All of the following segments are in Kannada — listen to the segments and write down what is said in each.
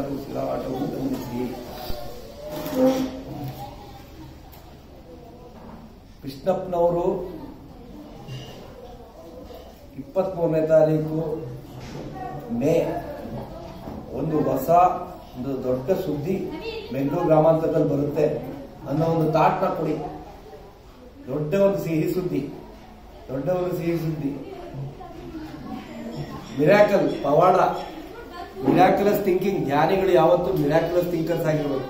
ಹಾಗೂ ಉಸಿರಾಟವನ್ನು ಗಮನಿಸಿ ಕೃಷ್ಣಪ್ಪನವರು ಇಪ್ಪತ್ಮೂರನೇ ತಾರೀಕು ಮೇ ಒಂದು ಹೊಸ ಒಂದು ದೊಡ್ಡ ಸುದ್ದಿ ಬೆಂಗಳೂರು ಗ್ರಾಮಾಂತರದಲ್ಲಿ ಬರುತ್ತೆ ಅನ್ನೋ ಒಂದು ತಾಟ್ನ ಕೊಡಿ ದೊಡ್ಡ ಒಂದು ಸಿಹಿ ಸುದ್ದಿ ದೊಡ್ಡ ಒಂದು ಸಿಹಿ ಸುದ್ದಿ ಮಿರಾಕಲ್ ಪವಾಡ ಮಿರಾಕಲಸ್ ಥಿಂಕಿಂಗ್ ಜ್ಞಾನಿಗಳು ಯಾವತ್ತೂ ಮಿರಾಕಲಸ್ ಥಿಂಕರ್ಸ್ ಆಗಿರ್ಬೇಕು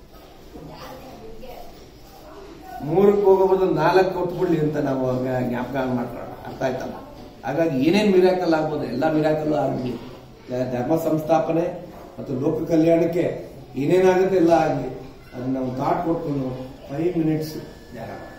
ಮೂರಕ್ಕೆ ಹೋಗೋಬೋದು ನಾಲ್ಕು ಕೊಟ್ಬಿಡ್ಲಿ ಅಂತ ನಾವು ಆಗ ಜ್ಞಾಪಕ ಮಾಡ್ಕೊಳ್ಳೋಣ ಅರ್ಥ ಆಯ್ತಲ್ಲ ಹಾಗಾಗಿ ಏನೇನ್ ಮಿರಾಕಲ್ ಆಗ್ಬೋದು ಎಲ್ಲ ಮಿರಾಕಲ್ ಆಗಲಿ ಧರ್ಮ ಸಂಸ್ಥಾಪನೆ ಮತ್ತು ಲೋಕ ಕಲ್ಯಾಣಕ್ಕೆ ಏನೇನಾಗುತ್ತೆ ಎಲ್ಲ ಆಗಲಿ ಅದನ್ನ ನಾವು ಥಾಟ್ ಕೊಟ್ಕೊಂಡು ಫೈವ್ ಮಿನಿಟ್ಸ್ ಧ್ಯಾನ ಮಾಡಿ.